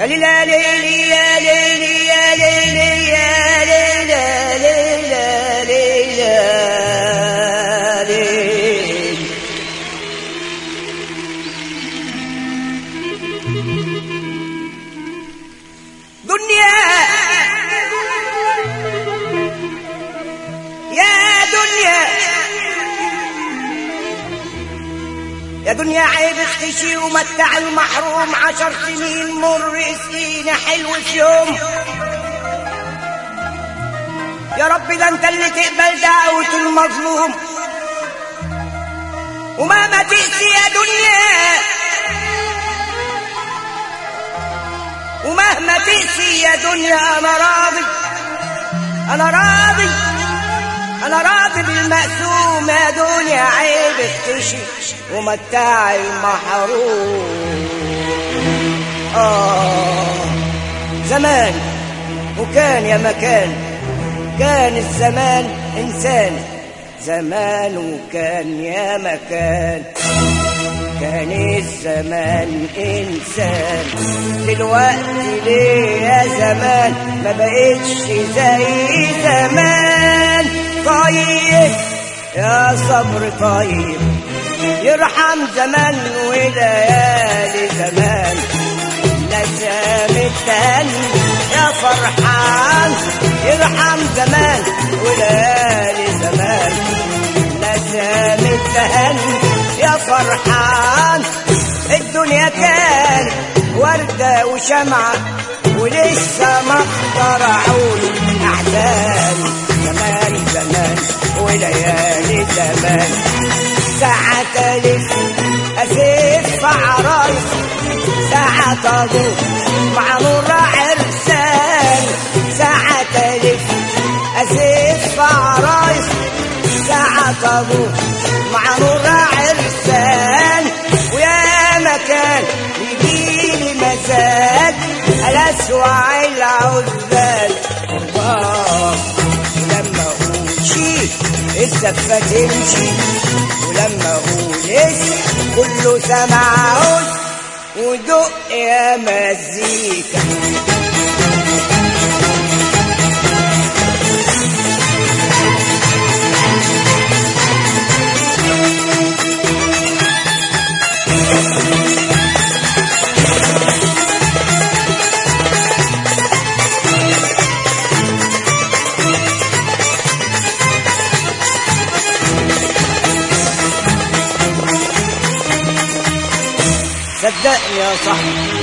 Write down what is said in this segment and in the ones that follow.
ليلى ليلي يا ليلي يا ليلي يا ليلى ليلى ليلى ليلي دنيا يا دنيا يا دنيا عيب اختشي ومتع المحروم عشر سنين مر سنين حلو في يوم يا رب ده انت اللي تقبل دعوة المظلوم ومهما تقسي يا دنيا ومهما تقسي يا دنيا انا راضي انا راضي انا راضي بالمقسوم يا دنيا عيب اختشي ومتاع المحروم آه زمان وكان يا مكان كان الزمان إنسان زمان وكان يا مكان كان الزمان إنسان دلوقتي ليه يا زمان ما بقتش زي زمان طيب يا صبر طيب يرحم زمان وليالي زمان نسام التاني يا فرحان يرحم زمان وليالي زمان نسام التاني يا فرحان الدنيا كانت وردة وشمعة ولسه ما اخترعوش أحزان زمان زمان وليالي زمان ساعة ألف أسيف عرايس ساعة أدور مع نور عرسان ساعة ألف أسيف عرايس ساعة أدور مع نور عرسان ويا مكان يجيلي مزاج الأسوع العزال الله ولما أقول شي الزفة تمشي ولما أقول اسم كله سمع عود ودق يا مزيكا صدقني يا صاحبي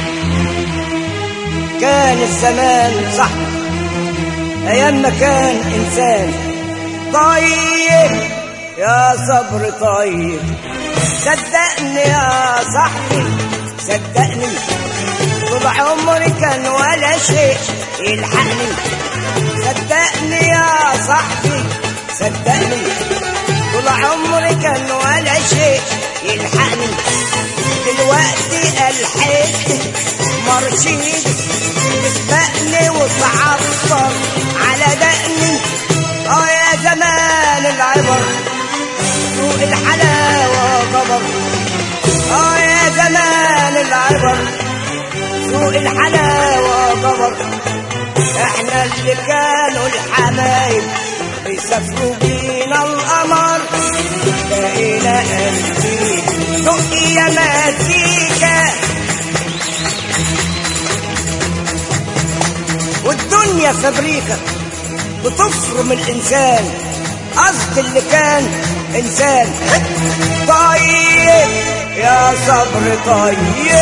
كان الزمان صح ايام ما كان انسان طيب يا صبر طيب صدقني يا صاحبي صدقني طول عمري كان ولا شيء يلحقني صدقني يا صاحبي صدقني طول عمري كان ولا شيء يلحقني دلوقتي الحيط مرشيد تسبقني وتعطر على دقني اه يا زمان العبر سوق الحلاوة جبر اه يا زمان العبر سوق الحلاوة جبر احنا اللي كانوا الحبايب بيسافروا بينا القمر بقينا قلبي دق يا مزيكا والدنيا فبريكة بتفرم الإنسان قصد اللي كان إنسان طيب يا صبر طيب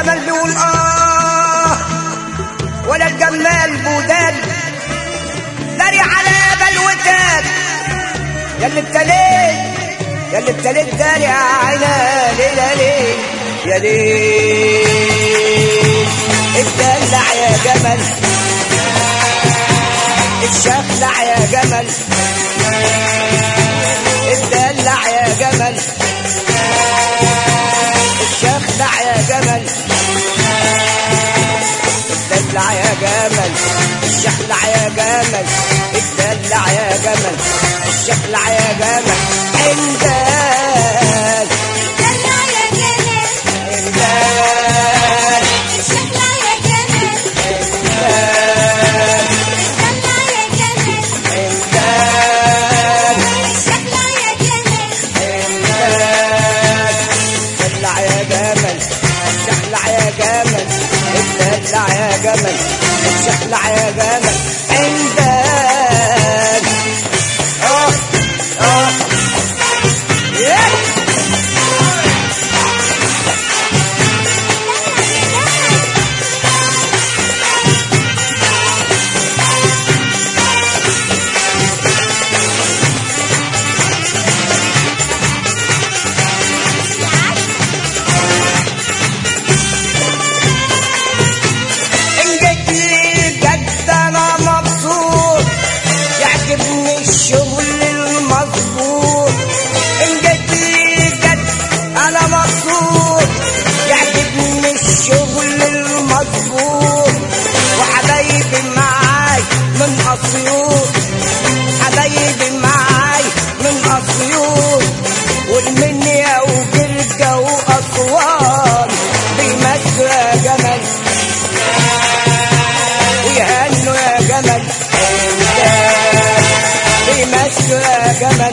جمل بيقول اه ولا الجمال بودان داري على بلوتك يا اللي ابتليت يا اللي ابتليت داري عينا ليلة ليل يا ليل اتدلع يا جمل اتشخلع يا جمل اتدلع يا جمل اتشخلع يا جمل اتدلع يا جمل الشخلع يا جمل اتدلع يا جمل الشخلع يا جمل عندك دلع يا جمال عندك الشكلة يا جمال دلع يا جمال عندك الشكلة يا جمال دلع يا جمل شخلع يا جمل اتدلع يا جمل شخلع يا جمل عندك اه اه ياه ان جيت لي جد انا مبسوط يعجبني الشغل المظبوط ان جيت لي جد انا مبسوط يعجبني الشغل المظبوط وحبايبي معاي من اسيوط حبايبي معاي من اسيوط والمنيا وجرجة واسوان بيمشوا يا جمل ويهنوا يا جمل بيمشوا يا جمل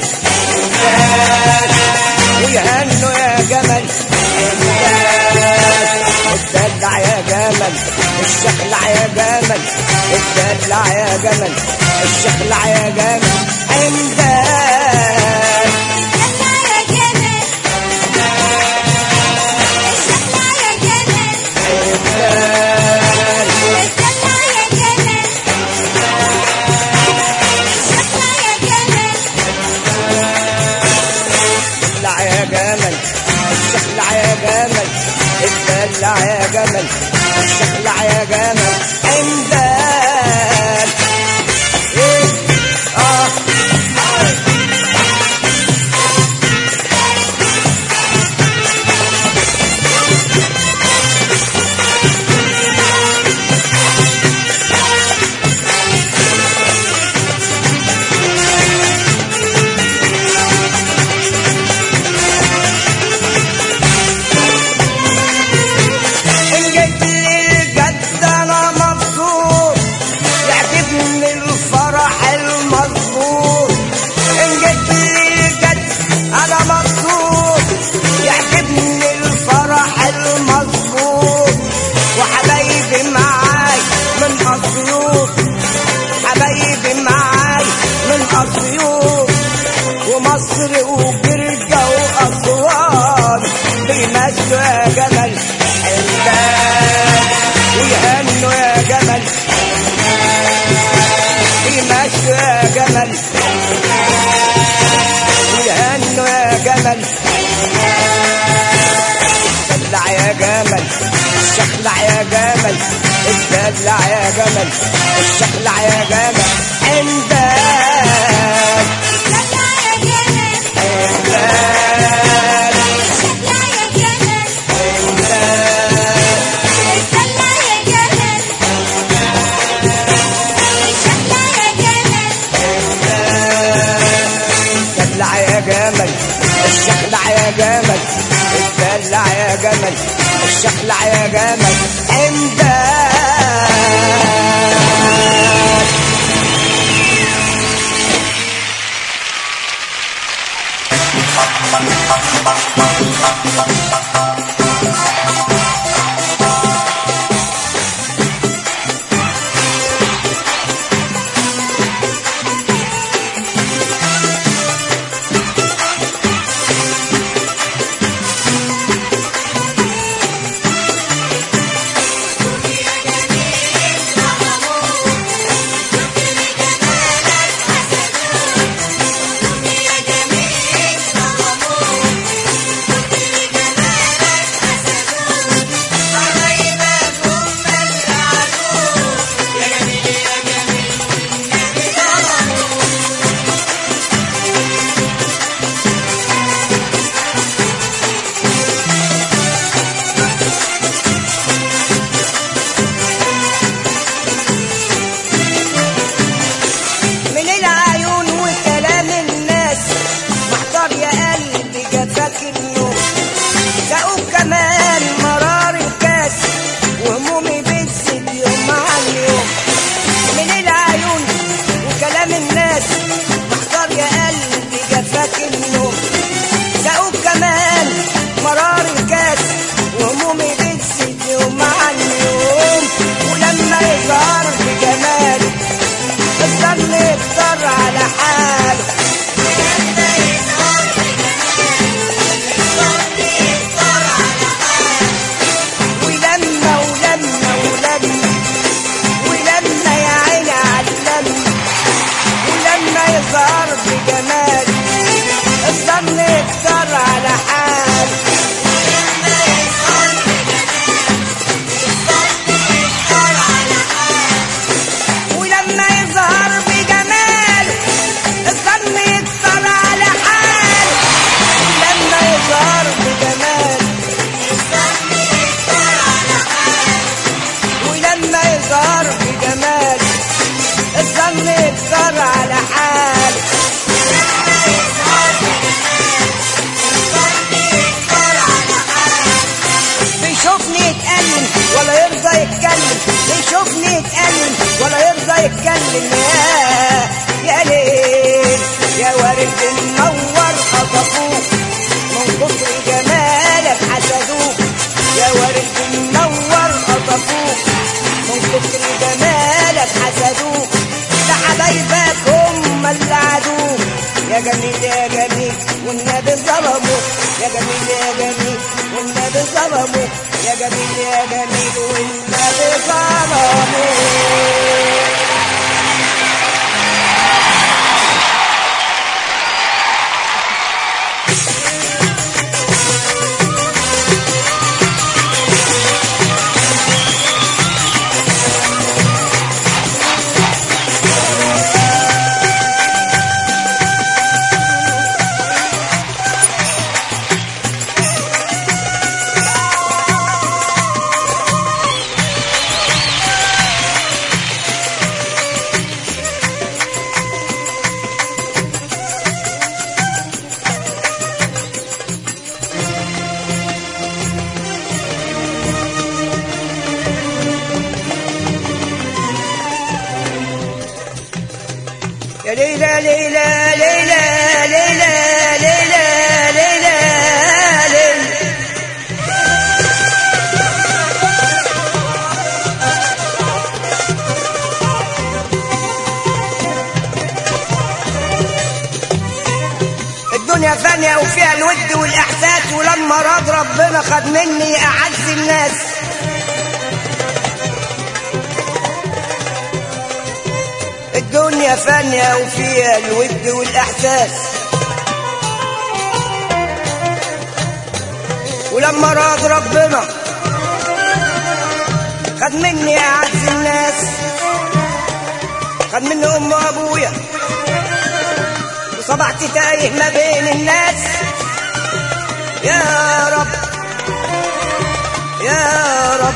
ويهنوا يا جمل اتدلع يا جمل الشخلع يا جمل اتدلع يا جمل الشخلع يا جمل عندك دلع يا جمال الشكلة يا جمال دلع يا جمال الشكلة يا جمال اتدلع يا جمل الشخلع يا جمل اتدلع يا جمل الشخلع يا جمل عندك ايه اه ان جيت لي الجد انا مبسوط يعجبني الفرح المظبوط ان جيت لي الجد انا مبسوط يعجبني الفرح المظبوط وحبايبي معاي من اسيوط حبايبي معاي من اسيوط ومصر وجرجة واسوان بيمشوا يا جمل عندك ويهنوا يا جمل بيمشوا يا جمل ويهنوا يا جمل اتدلع يا جمل الشخلع يا جمل اتدلع يا جمل الشخلع يا جمل عندك دلع يا جمال عندك الشكلة يا جمال عندك دلع يا جمال الشكلة يا جمال دلع يا جمل الشخلع يا جمل اتدلع يا جمل الشخلع يا جمل عندك يتألم ولا يرضى يتكلم يا يا ليل يا وارد منور خطفوك من كتر جمالك حسدوك يا وارد منور خطفوك من كتر جمالك حسدوك ده حبايبك هم اللي عادوك يا جميل يا جميل والنبي ظلموك يا جميل يا جميل والنبي ظلموك يا جميل يا جميل والنبي ظلموك يا ليلى ليلى ليلى ليلى ليلى ليلى ليلى الدنيا فانية وفيها الود والإحساس ولما راد ربنا خد مني أعز الناس الدنيا فانية وفيها الود والإحساس ولما راد ربنا خد مني أعز الناس خد مني أم وأبويا وصبحت تايه ما بين الناس يا رب يا رب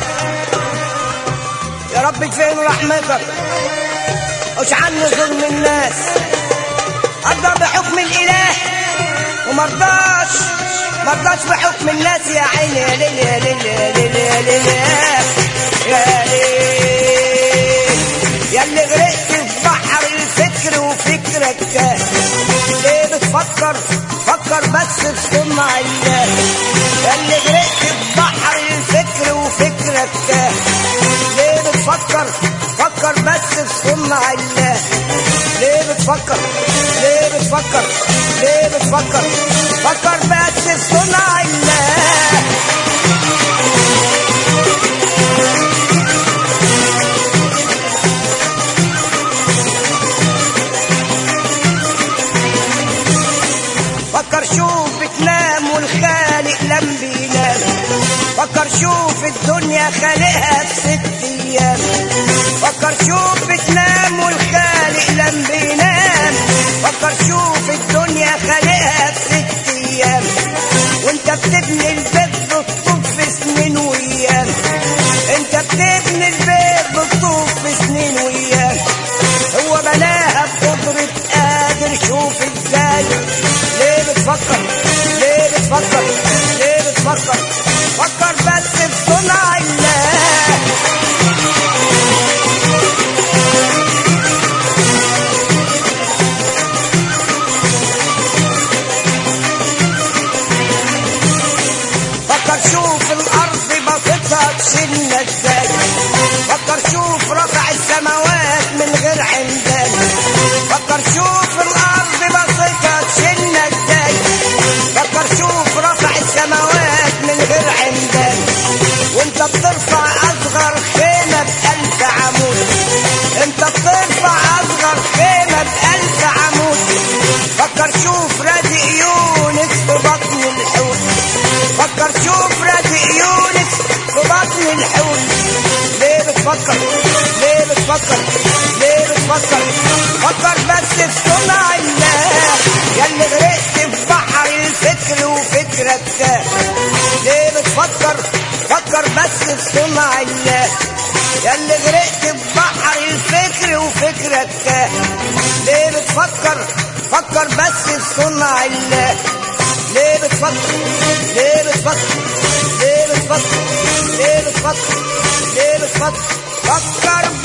يا رب فين رحمتك مش عني ظلم الناس ارضى بحكم الاله ومرضاش مرضاش بحكم الناس يا عيني يا ليل يا ليل يا ليل يا ليل يا ليل يا اللي غرقت في بحر الفكر وفكرك ليه بتفكر فكر بس في صنع الله يا اللي غرقت في بحر الفكر وفكرك ليه بتفكر فكر بس في صنع الله ليه بتفكر ليه بتفكر ليه بتفكر فكر بس في صنع الله فكر شوف بتنام والخالق لم بينام فكر شوف الدنيا خالقها في ست ايام فكر شوف بتنام والخالق لم بينام فكر شوف الدنيا خالقها في ست ايام وانت بتبني البيت بالطوب في سنين وايام انت بتبني البيت بالطوب في سنين وايام هو بناها بقدرة قادر شوف ازاي ليه بتفكر ليه بتفكر ليه بتفكر فكر بس في صنع الله فكر شوف الارض بسيطها تشيلنا ازاي فكر شوف رفع السماوات من غير عمدان فكر شوف الارض بسيطها تشيلنا ازاي فكر شوف رفع السماوات من غير عمدان وانت بترفع اصغر خيمة بألف عمود انت بترفع اصغر خيمة بألف عمود فكر شوف رازق يونس في بطن الحوت فكر شوف رازق يونس في بطن الحوت ليه بتفكر ليه بتفكر ليه بتفكر فكر بس في صنع الله ياللي غرقت في بحر الفكر وفكرك تاه ليه بتفكر فكر بس في صنع الله ياللي غرقت في بحر الفكر وفكرك تاه ليه بتفكر فكر بس في صنع الله ليه بتفكر ليه بتفكر ليه بتفكر ليه بتفكر ليه بتفكر فكر